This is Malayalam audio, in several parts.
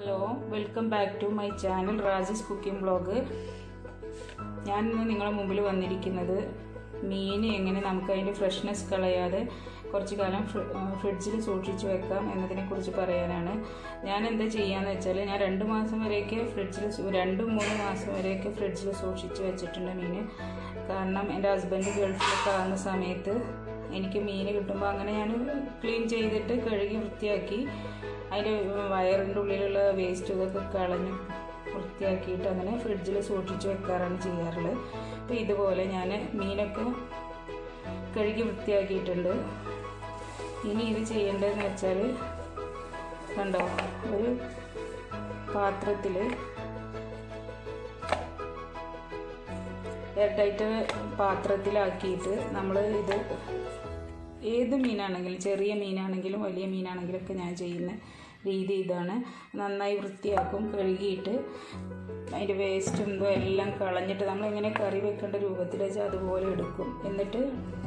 hello welcome back to my channel Raji's cooking blog ഞാൻ ഇന്ന് നിങ്ങളുടെ മുമ്പിൽ വന്നിരിക്കുന്നത് മീൻ എങ്ങനെ നമുക്ക് അതിൻ്റെ ഫ്രഷ്നെസ് കളയാതെ കുറച്ച് കാലം ഫ്രിഡ്ജിൽ സൂക്ഷിച്ച് വെക്കാം എന്നതിനെക്കുറിച്ച് പറയാനാണ് ഞാൻ എന്താ ചെയ്യാന്ന് വെച്ചാൽ ഞാൻ രണ്ട് മാസം വരെയൊക്കെ ഫ്രിഡ്ജിൽ രണ്ടും മൂന്ന് മാസം വരെയൊക്കെ ഫ്രിഡ്ജിൽ സൂക്ഷിച്ച് വെച്ചിട്ടുണ്ട് മീൻ കാരണം എൻ്റെ ഹസ്ബൻഡ് ഗൾഫിലൊക്കെ ആകുന്ന സമയത്ത് എനിക്ക് മീൻ കിട്ടുമ്പോൾ അങ്ങനെ ഞാൻ ക്ലീൻ ചെയ്തിട്ട് കഴുകി വൃത്തിയാക്കി അതിൻ്റെ വയറിൻ്റെ ഉള്ളിലുള്ള വേസ്റ്റ് ഇതൊക്കെ കളഞ്ഞ് വൃത്തിയാക്കിയിട്ട് അങ്ങനെ ഫ്രിഡ്ജിൽ സൂക്ഷിച്ച് വെക്കാറാണ് ചെയ്യാറുള്ളത് അപ്പോൾ ഇതുപോലെ ഞാൻ മീനൊക്കെ കഴുകി വൃത്തിയാക്കിയിട്ടുണ്ട് ഇനി ഇത് ചെയ്യേണ്ടതെന്ന് വെച്ചാൽ കണ്ടോ ഒരു പാത്രത്തിൽ എയർ ടൈറ്റ് പാത്രത്തിലാക്കിയിട്ട് നമ്മൾ ഇത് ഏത് മീനാണെങ്കിലും ചെറിയ മീനാണെങ്കിലും വലിയ മീനാണെങ്കിലും ഒക്കെ ഞാൻ ചെയ്യുന്ന രീതി ഇതാണ് നന്നായി വൃത്തിയാക്കും കഴുകിയിട്ട് അതിൻ്റെ വേസ്റ്റും ഇതും എല്ലാം കളഞ്ഞിട്ട് നമ്മളെങ്ങനെ കറി വെക്കേണ്ട രൂപത്തിൽ വെച്ചാൽ അതുപോലെ എടുക്കും എന്നിട്ട്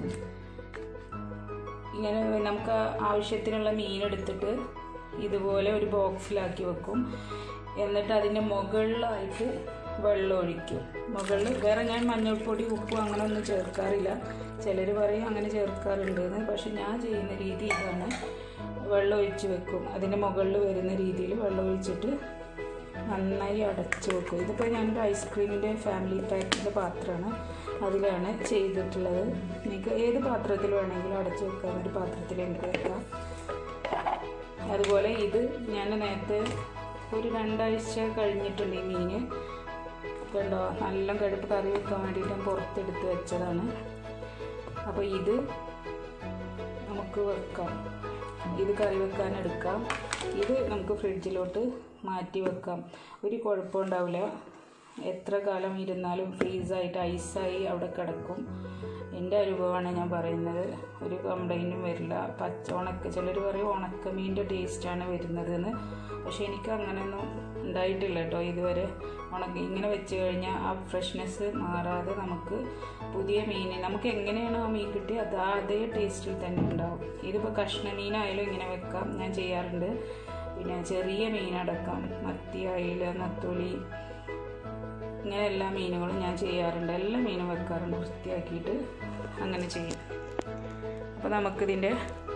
ഇങ്ങനെ നമുക്ക് ആവശ്യത്തിനുള്ള മീൻ എടുത്തിട്ട് ഇതുപോലെ ഒരു ബോക്സിലാക്കി വെക്കും എന്നിട്ട് അതിൻ്റെ മുകളിലായിട്ട് വെള്ളം ഒഴിക്കും മുകളിൽ വേറെ ഞാൻ മഞ്ഞൾപ്പൊടി ഉപ്പും അങ്ങനെ ഒന്നും ചേർക്കാറില്ല ചിലർ പറയും അങ്ങനെ ചേർക്കാറുണ്ട് എന്ന് പക്ഷെ ഞാൻ ചെയ്യുന്ന രീതി ഇതാണ് വെള്ളം ഒഴിച്ച് വെക്കും അതിൻ്റെ മുകളിൽ വരുന്ന രീതിയിൽ വെള്ളം ഒഴിച്ചിട്ട് നന്നായി അടച്ച് വെക്കും ഇതിപ്പോൾ ഞാനൊരു ഐസ്ക്രീമിൻ്റെ ഫാമിലി പാക്കിൻ്റെ പാത്രമാണ് അതിലാണ് ചെയ്തിട്ടുള്ളത് നിങ്ങൾക്ക് ഏത് പാത്രത്തിൽ വേണമെങ്കിലും അടച്ച് വെക്കാൻ ഒരു പാത്രത്തിൽ എനിക്ക് വെക്കാം അതുപോലെ ഇത് ഞാൻ നേരത്തെ ഒരു രണ്ടാഴ്ച കഴിഞ്ഞിട്ടുണ്ട് ഈ മീൻ കണ്ടോ നല്ല കടുപ്പ് കറി വെക്കാൻ വേണ്ടിയിട്ട് ഞാൻ പുറത്തെടുത്ത് വെച്ചതാണ് അപ്പോൾ ഇത് നമുക്ക് വെക്കാം ഇത് കറി വെക്കാൻ എടുക്കാം ഇത് നമുക്ക് ഫ്രിഡ്ജിലോട്ട് മാറ്റി വെക്കാം ഒരു കുഴപ്പമുണ്ടാവില്ല എത്ര കാലം ഇരുന്നാലും ഫ്രീസായിട്ട് ഐസായി അവിടെ കിടക്കും എൻ്റെ അനുഭവമാണ് ഞാൻ പറയുന്നത് ഒരു കംപ്ലൈൻറ്റും വരില്ല പച്ച ഉണക്ക ചിലർ പറയും ഉണക്കമീൻ്റെ ടേസ്റ്റാണ് വരുന്നത് എന്ന് പക്ഷേ എനിക്ക് അങ്ങനെയൊന്നും ഉണ്ടായിട്ടില്ല കേട്ടോ ഇതുവരെ ഉണക്ക ഇങ്ങനെ വെച്ച് കഴിഞ്ഞാൽ ആ ഫ്രഷ്നെസ് മാറാതെ നമുക്ക് പുതിയ മീൻ നമുക്ക് എങ്ങനെയാണോ ആ മീൻ കിട്ടി അത് അതേ ടേസ്റ്റിൽ തന്നെ ഉണ്ടാവും ഇതിപ്പോൾ കഷ്ണ മീനായാലും ഇങ്ങനെ വെക്കാം ഞാൻ ചെയ്യാറുണ്ട് പിന്നെ ചെറിയ മീനടക്കം മത്തി അയില നത്തോലി ഇങ്ങനെ എല്ലാ മീനുകളും ഞാൻ ചെയ്യാറുണ്ട് എല്ലാ മീനും വെക്കാറുണ്ട് വൃത്തിയാക്കിയിട്ട് അങ്ങനെ ചെയ്യും അപ്പോൾ നമുക്കിതിൻ്റെ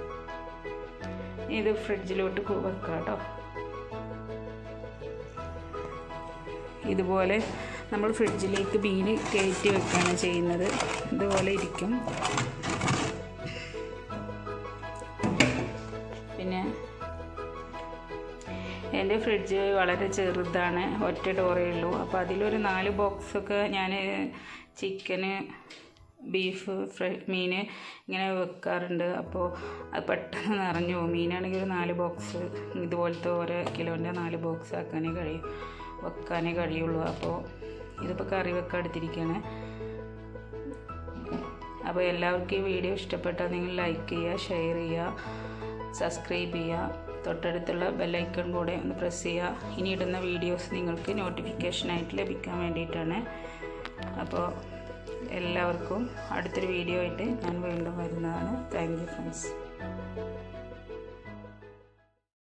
ഇത് ഫ്രിഡ്ജിലോട്ട് വെക്കാം കേട്ടോ ഇതുപോലെ നമ്മൾ ഫ്രിഡ്ജിലേക്ക് മീൻ കയറ്റി വെക്കുകയാണ് ചെയ്യുന്നത് ഇതുപോലെ ഇരിക്കും പിന്നെ എൻ്റെ ഫ്രിഡ്ജ് വളരെ ചെറുതാണ് ഒറ്റ ഡോറേ ഉള്ളൂ അപ്പോൾ അതിലൊരു നാല് ബോക്സൊക്കെ ഞാൻ ചിക്കന് ബീഫ് ഫ്രൈ മീൻ ഇങ്ങനെ വെക്കാറുണ്ട് അപ്പോൾ അത് പെട്ടെന്ന് നിറഞ്ഞു പോകും മീനാണെങ്കിൽ ഒരു നാല് ബോക്സ് ഇതുപോലത്തെ ഓരോ കിലോൻ്റെ നാല് ബോക്സ് ആക്കാനേ കഴിയും വെക്കാനേ കഴിയുള്ളൂ അപ്പോൾ ഇതിപ്പോൾ കറി വെക്കാൻ എടുത്തിരിക്കുകയാണ് അപ്പോൾ എല്ലാവർക്കും ഈ വീഡിയോ ഇഷ്ടപ്പെട്ടാൽ നിങ്ങൾ ലൈക്ക് ചെയ്യുക ഷെയർ ചെയ്യുക സബ്സ്ക്രൈബ് ചെയ്യുക തൊട്ടടുത്തുള്ള ബെല്ലൈക്കൺ കൂടെ ഒന്ന് പ്രസ് ചെയ്യുക ഇനി ഇടുന്ന വീഡിയോസ് നിങ്ങൾക്ക് നോട്ടിഫിക്കേഷനായിട്ട് ലഭിക്കാൻ വേണ്ടിയിട്ടാണ് അപ്പോൾ എല്ലാവർക്കും അടുത്തൊരു വീഡിയോ ആയിട്ട് ഞാൻ വീണ്ടും വരുന്നതാണ് താങ്ക് യു ഫ്രണ്ട്സ്